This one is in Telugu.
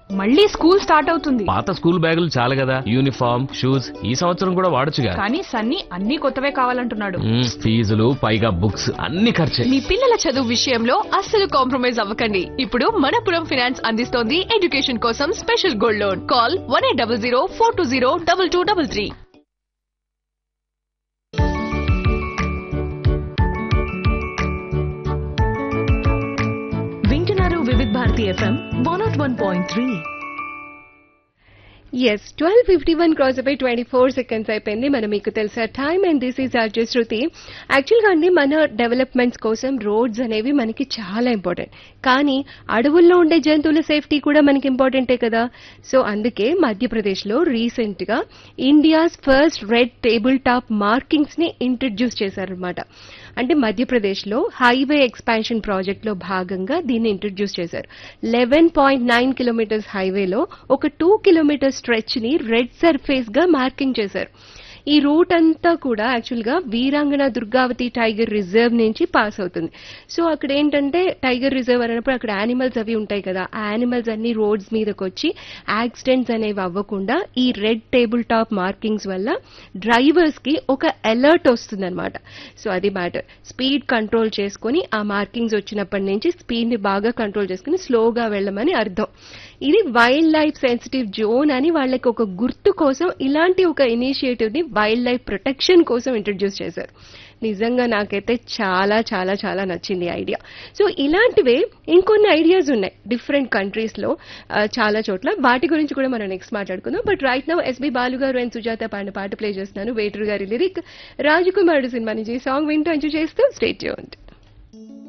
మళ్ళీ స్కూల్ స్టార్ట్ అవుతుంది పాత స్కూల్ బ్యాగులు చాలు కదా యూనిఫామ్ షూస్ ఈ సంవత్సరం కూడా వాడొచ్చుగా కానీ సన్నీ అన్ని కొత్తవే కావాలంటున్నాడు మ్మ్, ఫీజులు పైగా బుక్స్ అన్ని ఖర్చే మీ పిల్లల చదువు విషయంలో అస్సలు కాంప్రమైజ్ అవ్వకండి ఇప్పుడు మనపురం ఫైనాన్స్ అందిస్తోంది ఎడ్యుకేషన్ కోసం special gold loan call one eight double zero four two zero double two double three వింటున్నారు Vividh Bharati FM one nought one point three yes twelve fifty one cross అయిపోయి ట్వంటీ ఫోర్ సెకండ్స్ అయిపోయింది మనం మీకు తెలుసా time and this is RJ Shruti యాక్చువల్గా అండి మన డెవలప్మెంట్స్ కోసం రోడ్స్ అనేవి మనకి చాలా ఇంపార్టెంట్ కానీ అడవుల్లో ఉండే జంతువుల సేఫ్టీ కూడా మనకి ఇంపార్టెంటే కదా సో అందుకే మధ్యప్రదేశ్లో రీసెంట్గా India's first red table top markings ని ఇంట్రడ్యూస్ చేశారనమాట అంటే మధ్యప్రదేశ్లో హైవే ఎక్స్పాన్షన్ ప్రాజెక్ట్లో భాగంగా దీన్ని ఇంట్రడ్యూస్ చేశారు లెవెన్ పాయింట్ నైన్ కిలోమీటర్స్ హైవేలో ఒక టూ కిలోమీటర్ స్ట్రెచ్ ని రెడ్ సర్ఫేస్ గా మార్కింగ్ చేశారు ఈ రూట్ అంతా కూడా యాక్చువల్ గా వీరాంగణ దుర్గావతి టైగర్ రిజర్వ్ నుంచి పాస్ అవుతుంది సో అక్కడ ఏంటంటే టైగర్ రిజర్వ్ అన్నప్పుడు అక్కడ యానిమల్స్ అవి ఉంటాయి కదా ఆ యానిమల్స్ అన్ని రోడ్స్ మీదకి వచ్చి యాక్సిడెంట్స్ అనేవి అవ్వకుండా ఈ రెడ్ టేబుల్ టాప్ మార్కింగ్స్ వల్ల డ్రైవర్స్ కి ఒక అలర్ట్ వస్తుందన్నమాట సో అది మ్యాటర్ స్పీడ్ కంట్రోల్ చేసుకొని ఆ మార్కింగ్స్ వచ్చినప్పటి నుంచి స్పీడ్ ని బాగా కంట్రోల్ చేసుకుని స్లోగా వెళ్ళమని అర్థం ఇది వైల్డ్ లైఫ్ సెన్సిటివ్ జోన్ అని వాళ్ళకి ఒక గుర్తు కోసం ఇలాంటి ఒక ఇనిషియేటివ్ ని వైల్డ్ లైఫ్ ప్రొటెక్షన్ కోసం ఇంట్రడ్యూస్ చేశారు నిజంగా నాకైతే చాలా చాలా చాలా నచ్చింది ఐడియా సో ఇలాంటివే ఇంకొన్ని ఐడియాస్ ఉన్నాయి డిఫరెంట్ కంట్రీస్ లో ఆ, చాలా చోట్ల వాటి గురించి కూడా మనం నెక్స్ట్ మాట్లాడుకుందాం but right now SB Balu garu and Sujatha పాడిన పాట ప్లే చేస్తున్నాను వేటూరు గారి లిరిక్ రాజకుమారుడు సినిమా నుంచి సాంగ్ వింటూ ఎంజాయ్ చేస్తూ స్టేట్ చేయండి